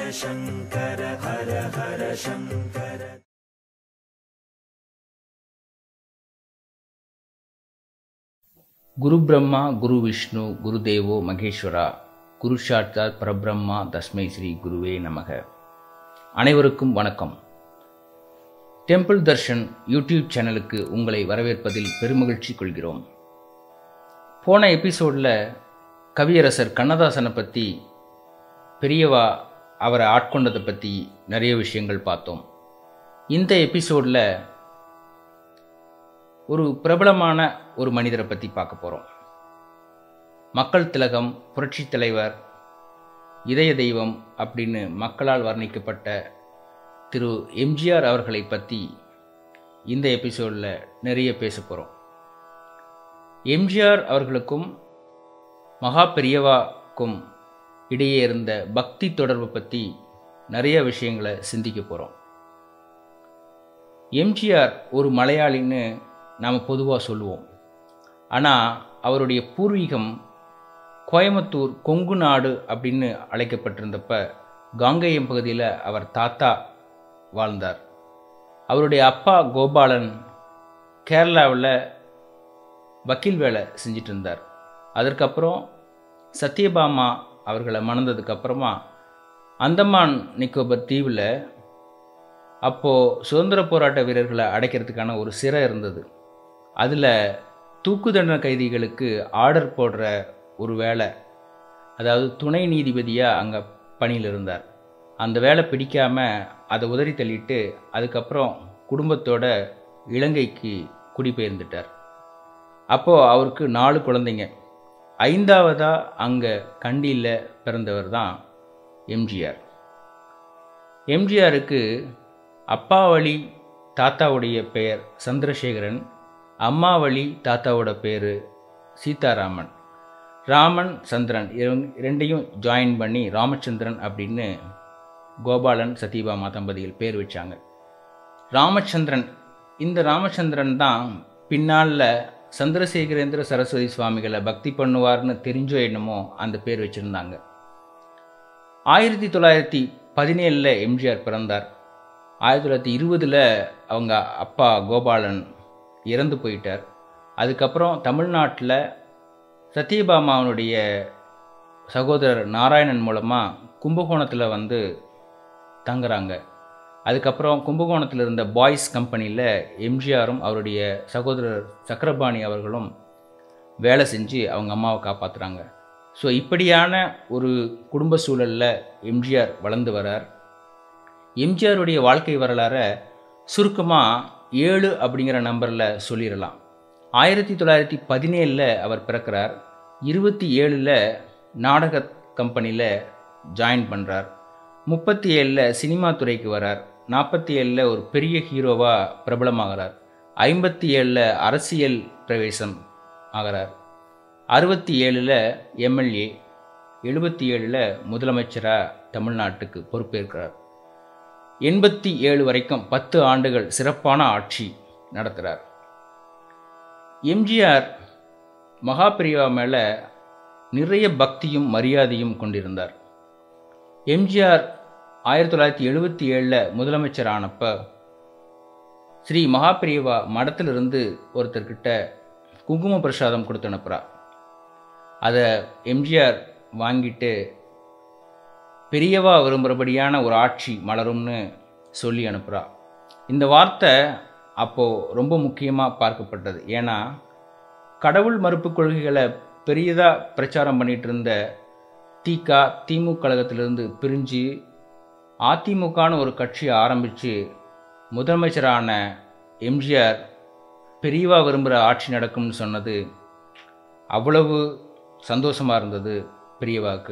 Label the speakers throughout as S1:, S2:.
S1: शङ्कर हर हर शङ्कर
S2: குரு பிரம்மா குரு விஷ்ணு குரு தேவோ மகேஸ்வரா குரு சாட்சாத் பரபிரம்மா தஸ்மை ஸ்ரீ குருவே நமக அனைவருக்கும் வணக்கம் டெம்பிள் தர்ஷன் யூடியூப் சேனலுக்கு உங்களை வரவேற்பதில் பெருமகிழ்ச்சி கொள்கிறோம் போன எபிசோடில் கவியரசர் கண்ணதாசனை பற்றி பெரியவா அவரை ஆட்கொண்டதை பற்றி நிறைய விஷயங்கள் பார்த்தோம் இந்த எபிசோடில் ஒரு பிரபலமான ஒரு மனிதரை பற்றி பார்க்க போகிறோம் மக்கள் திலகம் புரட்சி தலைவர் இதய தெய்வம் அப்படின்னு மக்களால் வர்ணிக்கப்பட்ட திரு எம்ஜிஆர் அவர்களை பற்றி இந்த எபிசோடில் நிறைய பேச போகிறோம் எம்ஜிஆர் அவர்களுக்கும் மகா பெரியவாக்கும் இடையே இருந்த பக்தி தொடர்பு பற்றி நிறைய விஷயங்களை சிந்திக்க போகிறோம் எம்ஜிஆர் ஒரு மலையாளின்னு நாம் பொதுவாக சொல்லுவோம் ஆனால் அவருடைய பூர்வீகம் கோயம்புத்தூர் கொங்கு நாடு அப்படின்னு அழைக்கப்பட்டிருந்தப்ப காங்கேயம் பகுதியில் அவர் தாத்தா வாழ்ந்தார் அவருடைய அப்பா கோபாலன் கேரளாவில் வக்கீல் வேலை செஞ்சிட்டு இருந்தார் அதற்கப்புறம் சத்யபாமா அவர்களை மணந்ததுக்கப்புறமா அந்தமான் நிக்கோபர் தீவில் அப்போது சுதந்திர போராட்ட வீரர்களை அடைக்கிறதுக்கான ஒரு சிறை இருந்தது அதில் தூக்கு தண்டனை கைதிகளுக்கு ஆர்டர் போடுற ஒரு வேலை அதாவது துணை நீதிபதியாக அங்கே பணியில் இருந்தார் அந்த வேலை பிடிக்காமல் அதை உதறி தள்ளிட்டு அதுக்கப்புறம் குடும்பத்தோட இலங்கைக்கு குடிபெயர்ந்துட்டார் அப்போது அவருக்கு நாலு குழந்தைங்க ஐந்தாவதாக அங்கே கண்டியில் பிறந்தவர் தான் எம்ஜிஆர் எம்ஜிஆருக்கு அப்பா வழி தாத்தாவுடைய பெயர் சந்திரசேகரன் அம்மா வழி தாத்தாவோட பேர் சீதாராமன் ராமன் சந்திரன் இவங்க ரெண்டையும் ஜாயின் பண்ணி ராமச்சந்திரன் அப்படின்னு கோபாலன் சத்யபாமா தம்பதிகள் பேர் வச்சாங்க ராமச்சந்திரன் இந்த ராமச்சந்திரன் தான் பின்னால் சந்திரசேகரேந்திர சரஸ்வதி சுவாமிகளை பக்தி பண்ணுவார்னு தெரிஞ்சோ என்னமோ அந்த பேர் வச்சுருந்தாங்க ஆயிரத்தி தொள்ளாயிரத்தி பதினேழில் எம்ஜிஆர் பிறந்தார் ஆயிரத்தி தொள்ளாயிரத்தி இருபதில் அவங்க அப்பா கோபாலன் இறந்து போயிட்டார் அதுக்கப்புறம் தமிழ்நாட்டில் சத்யபாமாவனுடைய சகோதரர் நாராயணன் மூலமாக கும்பகோணத்தில் வந்து தங்குறாங்க அதுக்கப்புறம் கும்பகோணத்தில் இருந்த பாய்ஸ் கம்பெனியில் எம்ஜிஆரும் அவருடைய சகோதரர் சக்கரபாணி அவர்களும் வேலை செஞ்சு அவங்க அம்மாவை காப்பாற்றுறாங்க ஸோ இப்படியான ஒரு குடும்ப சூழலில் எம்ஜிஆர் வளர்ந்து வரார் எம்ஜிஆருடைய வாழ்க்கை வரலாறை சுருக்கமாக ஏழு அப்படிங்கிற நம்பரில் சொல்லிடலாம் ஆயிரத்தி தொள்ளாயிரத்தி பதினேழில் அவர் பிறக்கிறார் இருபத்தி ஏழில் நாடக கம்பெனியில் ஜாயின் பண்ணுறார் முப்பத்தி ஏழில் சினிமா துறைக்கு வரார் நாற்பத்தி ஏழில் ஒரு பெரிய ஹீரோவாக பிரபலமாகிறார் ஐம்பத்தி ஏழில் அரசியல் பிரவேசம் ஆகிறார் அறுபத்தி ஏழில் எம்எல்ஏ எழுபத்தி ஏழில் முதலமைச்சராக தமிழ்நாட்டுக்கு பொறுப்பேற்கிறார் எண்பத்தி ஏழு வரைக்கும் பத்து ஆண்டுகள் சிறப்பான ஆட்சி நடத்துகிறார் எம்ஜிஆர் மகாபிரிவா மேலே நிறைய பக்தியும் மரியாதையும் கொண்டிருந்தார் எம்ஜிஆர் ஆயிரத்தி தொள்ளாயிரத்தி எழுபத்தி ஏழில் முதலமைச்சர் ஆனப்ப ஸ்ரீ மகாபிரிவா மடத்திலிருந்து ஒருத்தர்கிட்ட குங்கும பிரசாதம் கொடுத்து அனுப்புகிறா அதை எம்ஜிஆர் வாங்கிட்டு பெரியவா விரும்புகிறபடியான ஒரு ஆட்சி மலரும்னு சொல்லி அனுப்புகிறா இந்த வார்த்தை அப்போது ரொம்ப முக்கியமாக பார்க்கப்பட்டது ஏன்னா கடவுள் மறுப்பு கொள்கைகளை பெரியதாக பிரச்சாரம் பண்ணிகிட்டு இருந்த திக திமுக கழகத்திலிருந்து பிரிஞ்சு அதிமுகன்னு ஒரு கட்சியை ஆரம்பித்து முதலமைச்சரான எம்ஜிஆர் பெரியவா விரும்புகிற ஆட்சி நடக்கும்னு சொன்னது அவ்வளவு சந்தோஷமாக இருந்தது பெரியவாவுக்கு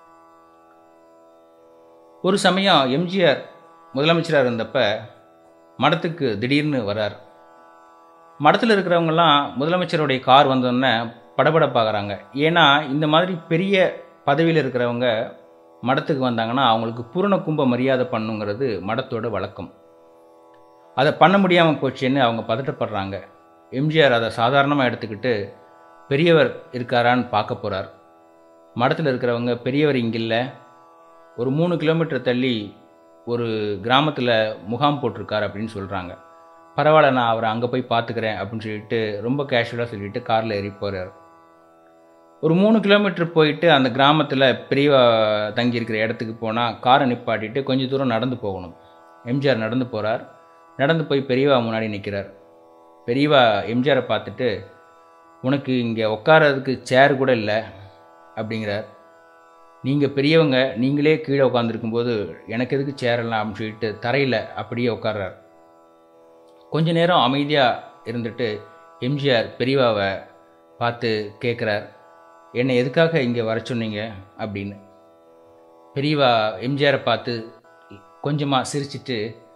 S2: ஒரு சமயம் எம்ஜிஆர் முதலமைச்சராக இருந்தப்ப மடத்துக்கு திடீர்னு வரார் மடத்தில் இருக்கிறவங்கெல்லாம் முதலமைச்சருடைய கார் வந்தோடனே படபடப்பாகிறாங்க ஏன்னா இந்த மாதிரி பெரிய பதவியில் இருக்கிறவங்க மடத்துக்கு வந்தாங்கன்னா அவங்களுக்கு பூரண கும்ப மரியாதை பண்ணுங்கிறது மடத்தோட வழக்கம் அதை பண்ண முடியாமல் போச்சுன்னு அவங்க பதட்டப்படுறாங்க எம்ஜிஆர் அதை சாதாரணமாக எடுத்துக்கிட்டு பெரியவர் இருக்காரான்னு பார்க்க போகிறார் மடத்தில் இருக்கிறவங்க பெரியவர் இங்கில்ல ஒரு மூணு கிலோமீட்டர் தள்ளி ஒரு கிராமத்தில் முகாம் போட்டிருக்கார் அப்படின்னு சொல்கிறாங்க பரவாயில்ல நான் அவரை அங்கே போய் பார்த்துக்கிறேன் அப்படின்னு சொல்லிட்டு ரொம்ப கேஷுவலாக சொல்லிட்டு காரில் ஏறி போகிறார் ஒரு மூணு கிலோமீட்டர் போயிட்டு அந்த கிராமத்தில் பெரியவா தங்கியிருக்கிற இடத்துக்கு போனால் காரை நிப்பாட்டிட்டு கொஞ்சம் தூரம் நடந்து போகணும் எம்ஜிஆர் நடந்து போகிறார் நடந்து போய் பெரியவா முன்னாடி நிற்கிறார் பெரியவா எம்ஜிஆரை பார்த்துட்டு உனக்கு இங்கே உட்காரதுக்கு சேர் கூட இல்லை அப்படிங்கிறார் நீங்கள் பெரியவங்க நீங்களே கீழே உட்காந்துருக்கும்போது எனக்கு எதுக்கு சேரெல்லாம் அப்படின்னு சொல்லிட்டு தரையில் அப்படியே உட்கார்றார் கொஞ்ச நேரம் அமைதியாக இருந்துட்டு எம்ஜிஆர் பெரியவாவை பார்த்து கேட்குறார் என்னை எதுக்காக இங்கே வர சொன்னீங்க அப்படின்னு பெரியவா எம்ஜிஆரை பார்த்து கொஞ்சமாக சிரிச்சிட்டு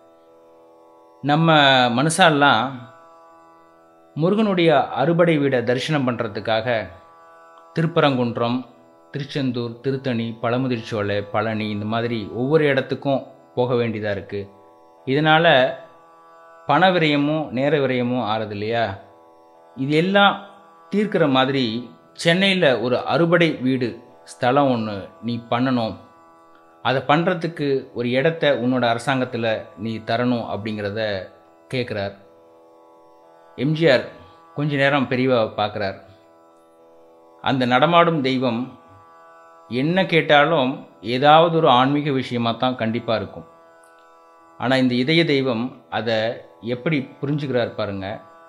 S2: நம்ம மனுஷாலாம் முருகனுடைய அறுபடை வீடை தரிசனம் பண்ணுறதுக்காக திருப்பரங்குன்றம் திருச்செந்தூர் திருத்தணி பழமுதிர்ச்சோலை பழனி இந்த மாதிரி ஒவ்வொரு இடத்துக்கும் போக வேண்டியதாக இருக்குது இதனால் பண விரயமும் நேர விரயமும் ஆறுது இல்லையா இது எல்லாம் தீர்க்கிற மாதிரி சென்னையில் ஒரு அறுபடை வீடு ஸ்தலம் ஒன்று நீ பண்ணணும் அதை பண்ணுறதுக்கு ஒரு இடத்த உன்னோட அரசாங்கத்தில் நீ தரணும் அப்படிங்கிறத கேட்குறார் எம்ஜிஆர் கொஞ்ச நேரம் பெரியவாவை பார்க்குறார் அந்த நடமாடும் தெய்வம் என்ன கேட்டாலும் ஏதாவது ஒரு ஆன்மீக விஷயமாக தான் கண்டிப்பாக இருக்கும் ஆனால் இந்த இதய தெய்வம் அதை எப்படி புரிஞ்சுக்கிறார் பாருங்க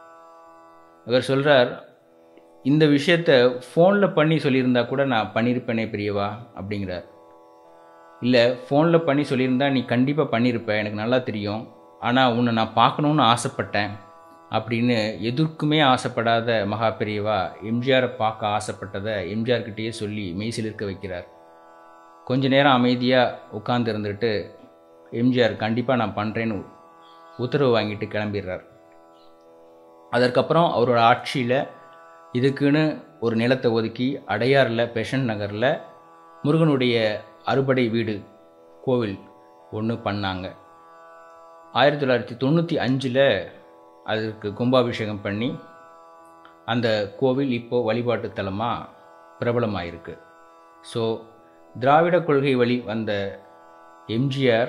S2: அவர் சொல்கிறார் இந்த விஷயத்த ஃபோனில் பண்ணி சொல்லியிருந்தா கூட நான் பண்ணியிருப்பேனே பெரியவா அப்படிங்கிறார் இல்லை ஃபோனில் பண்ணி சொல்லியிருந்தா நீ கண்டிப்பாக பண்ணியிருப்ப எனக்கு நல்லா தெரியும் ஆனால் உன்னை நான் பார்க்கணுன்னு ஆசைப்பட்டேன் அப்படின்னு எதற்குமே ஆசைப்படாத மகா பெரியவா எம்ஜிஆரை பார்க்க ஆசைப்பட்டதை எம்ஜிஆர்கிட்டயே சொல்லி மெய்சிலிருக்க வைக்கிறார் கொஞ்ச நேரம் அமைதியாக உட்கார்ந்து இருந்துட்டு எம்ஜிஆர் கண்டிப்பாக நான் பண்ணுறேன்னு உத்தரவு வாங்கிட்டு கிளம்பிடுறார் அதற்கப்புறம் அவரோட ஆட்சியில் இதுக்குன்னு ஒரு நிலத்தை ஒதுக்கி அடையாறில் பெஷன் நகரில் முருகனுடைய அறுபடை வீடு கோவில் ஒன்று பண்ணாங்க ஆயிரத்தி தொள்ளாயிரத்தி தொண்ணூற்றி அஞ்சில் அதற்கு கும்பாபிஷேகம் பண்ணி அந்த கோவில் இப்போது வழிபாட்டு தலமாக பிரபலமாயிருக்கு ஸோ திராவிட கொள்கை வழி வந்த எம்ஜிஆர்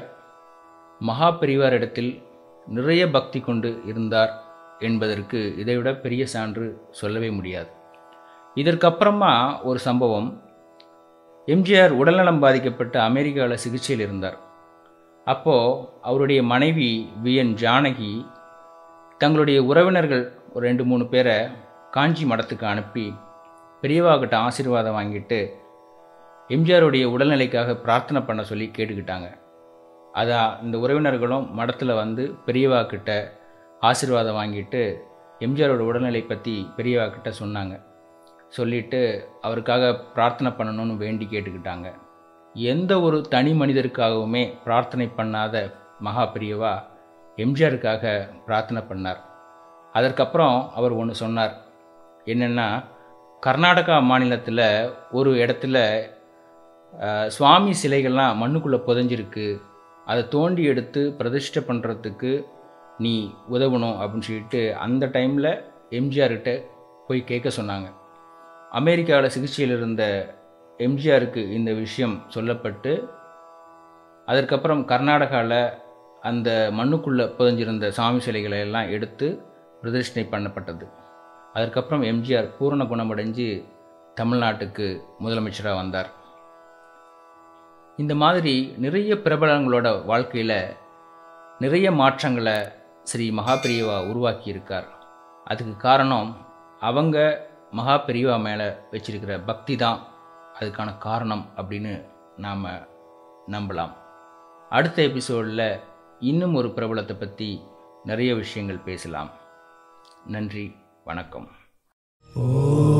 S2: மகா பெரிவாரிடத்தில் நிறைய பக்தி கொண்டு இருந்தார் என்பதற்கு இதைவிட பெரிய சான்று சொல்லவே முடியாது இதற்கப்புறமா ஒரு சம்பவம் எம்ஜிஆர் உடல்நலம் பாதிக்கப்பட்டு அமெரிக்காவில் சிகிச்சையில் இருந்தார் அப்போது அவருடைய மனைவி வி என் ஜானகி தங்களுடைய உறவினர்கள் ஒரு ரெண்டு மூணு பேரை காஞ்சி மடத்துக்கு அனுப்பி பெரியவாகிட்ட ஆசீர்வாதம் வாங்கிட்டு எம்ஜிஆருடைய உடல்நிலைக்காக பிரார்த்தனை பண்ண சொல்லி கேட்டுக்கிட்டாங்க அதான் இந்த உறவினர்களும் மடத்தில் வந்து பெரியவா கிட்ட ஆசீர்வாதம் வாங்கிட்டு எம்ஜிஆரோட உடல்நிலை பற்றி பெரியவா கிட்ட சொன்னாங்க சொல்லிட்டு அவருக்காக பிரார்த்தனை பண்ணணும்னு வேண்டி கேட்டுக்கிட்டாங்க எந்த ஒரு தனி மனிதருக்காகவுமே பிரார்த்தனை பண்ணாத மகா பெரியவா எம்ஜிஆருக்காக பிரார்த்தனை பண்ணார் அதற்கப்புறம் அவர் ஒன்று சொன்னார் என்னென்னா கர்நாடகா மாநிலத்தில் ஒரு இடத்துல அஹ், சுவாமி சிலைகள்லாம் மண்ணுக்குள்ளே புதைஞ்சிருக்கு அதை தோண்டி எடுத்து பிரதிஷ்டை பண்ணுறதுக்கு நீ உதவணும் அப்படின்னு சொல்லிட்டு அந்த டைமில் எம்ஜிஆர்கிட்ட போய் கேட்க சொன்னாங்க அமெரிக்காவில் சிகிச்சையில் இருந்த எம்ஜிஆருக்கு இந்த விஷயம் சொல்லப்பட்டு அதற்கப்புறம் கர்நாடகாவில் அந்த மண்ணுக்குள்ளே புதைஞ்சிருந்த சாமி சிலைகளை எல்லாம் எடுத்து பிரதிஷ்டை பண்ணப்பட்டது அதற்கப்புறம் எம்ஜிஆர் பூரண குணமடைஞ்சு தமிழ்நாட்டுக்கு முதலமைச்சராக வந்தார் இந்த மாதிரி நிறைய பிரபலங்களோட வாழ்க்கையில் நிறைய மாற்றங்களை ஸ்ரீ மகாபிரியவா உருவாக்கி இருக்கார் அதுக்கு காரணம் அவங்க மகாபிரிவா மேலே வச்சிருக்கிற பக்தி தான் அதுக்கான காரணம் அப்படின்னு நாம் நம்பலாம் அடுத்த எபிசோடில் இன்னும் ஒரு பிரபலத்தை பற்றி நிறைய விஷயங்கள் பேசலாம் நன்றி வணக்கம்
S1: ஓ